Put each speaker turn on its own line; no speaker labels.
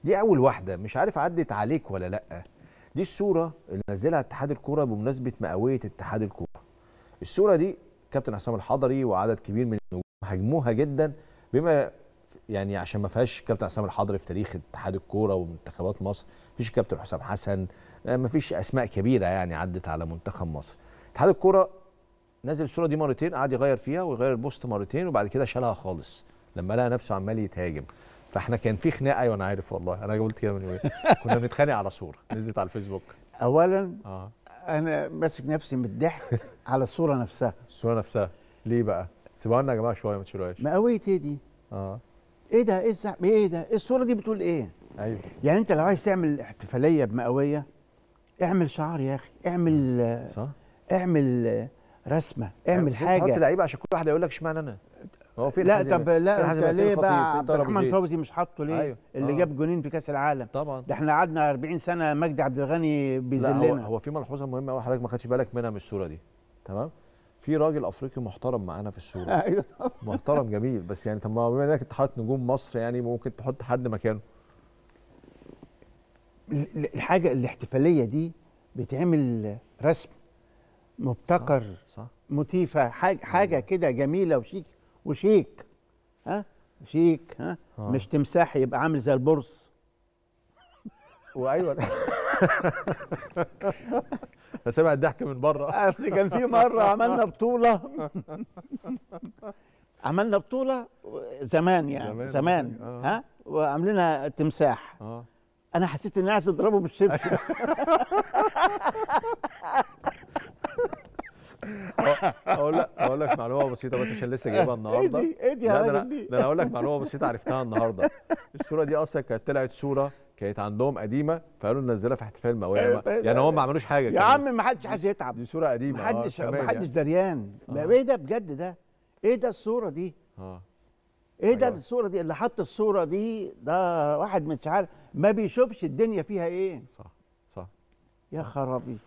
دي اول واحده مش عارف عدت عليك ولا لا دي الصوره اللي نزلها اتحاد الكوره بمناسبه مئويه اتحاد الكوره الصوره دي كابتن حسام الحضري وعدد كبير من النجوم هاجموها جدا بما يعني عشان ما فيهاش كابتن حسام الحضري في تاريخ اتحاد الكوره ومنتخبات مصر مفيش كابتن حسام حسن مفيش اسماء كبيره يعني عدت على منتخب مصر اتحاد الكوره نزل الصوره دي مرتين قعد يغير فيها ويغير البوست مرتين وبعد كده شالها خالص لما لقى نفسه عمال يتهاجم فاحنا كان في خناقه ايوه انا عارف والله انا قلت كده من يومين كنا بنتخانق على صوره نزلت على الفيسبوك
اولا
اه
انا ماسك نفسي من الضحك على الصوره نفسها
الصوره نفسها ليه بقى سيبوها لنا يا جماعه شويه ما تشيلوهاش
مئويه ايه دي
اه
ايه ده ايه الزعم ايه ده ايه الصوره دي بتقول ايه
ايوه
يعني انت لو عايز تعمل احتفاليه بمئويه اعمل شعار يا اخي اعمل
صح
اعمل رسمه اعمل
مش لازم
حاجه
تحط لعيبه عشان كل واحد يقول لك اشمعنى انا هو فين
لا
حازم؟
طب
فين
لا
حازم
انت
فين
ليه
الخطيب؟
بقى
فين
عبد
طارق أبو
الرحمن
زيد؟
فوزي مش حاطه ليه
أيوة.
اللي
آه.
جاب جونين في كاس العالم
طبعا
ده احنا قعدنا 40 سنه مجدي عبد الغني
لا هو,
بيذلنا
هو في ملحوظه مهمه قوي حضرتك ما خدتش بالك منها من الصوره دي تمام في راجل افريقي محترم معانا في الصوره
ايوه
محترم جميل بس يعني طب ما بما انك انت حاطط نجوم مصر يعني ممكن تحط حد مكانه
ال- الحاجه الاحتفاليه دي بيتعمل رسم مبتكر
صح
موتيفه حاجه حاجه كده جميله وشيك وشيك ها شيك ها
آه.
مش تمساح يبقى عامل زي البورس
وايوه انا سامع الضحك من بره
اصل كان في مره عملنا بطوله عملنا بطوله زمان يعني
زمان،
زمان,
آه.
ها وعاملينها تمساح
اه
انا حسيت اني عايز اضربه بالشبشب
اقول لك اقول لك معلومه بسيطه بس عشان لسه جايبها النهارده
ايه دي ايه دي يا
لا ده
راجل
انا
دي
ده انا اقول لك معلومه بسيطه عرفتها النهارده الصوره دي اصلا كانت طلعت صوره كانت عندهم قديمه فقالوا ننزلها في احتفال مواهب يعني هم ما عملوش حاجه
يا
كمان.
عم ما حدش عايز يتعب
دي صوره قديمه آه،
محدش
كمان
محدش
يعني.
دريان
آه.
ايه ده بجد ده ايه ده الصوره دي
اه
ايه ده
أيوة.
الصوره دي اللي حط الصوره دي ده واحد مش عارف ما بيشوفش الدنيا فيها ايه
صح صح
يا خرابي